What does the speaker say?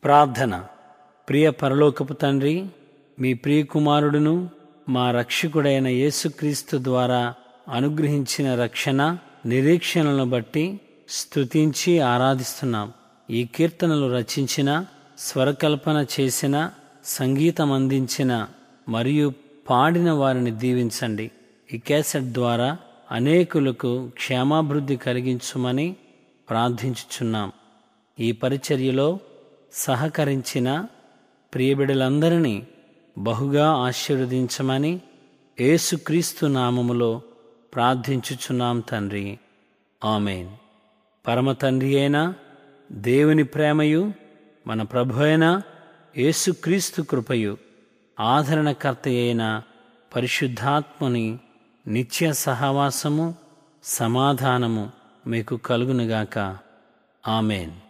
ప్రార్థన ప్రియ పరలోకపు తండ్రి మీ ప్రియకుమారుడును మా రక్షకుడైన యేసుక్రీస్తు ద్వారా అనుగ్రహించిన రక్షణ నిరీక్షణలను బట్టి స్తుతించి ఆరాధిస్తున్నాం ఈ కీర్తనలు రచించిన స్వరకల్పన చేసిన సంగీతం అందించిన మరియు పాడిన వారిని దీవించండి ఈ క్యాసెట్ ద్వారా అనేకులకు క్షేమాభివృద్ధి కలిగించుమని ప్రార్థించుచున్నాం ఈ పరిచర్యలో సహకరించిన ప్రియబిడలందరినీ బహుగా ఆశీర్వదించమని యేసుక్రీస్తు నామములో ప్రార్థించుచున్నాం తండ్రి ఆమెన్ పరమ తండ్రి అయిన దేవుని ప్రేమయు మన ప్రభు అయిన యేసుక్రీస్తు కృపయు ఆదరణకర్త అయిన పరిశుద్ధాత్మని నిత్య సహవాసము సమాధానము మీకు కలుగునుగాక ఆమెన్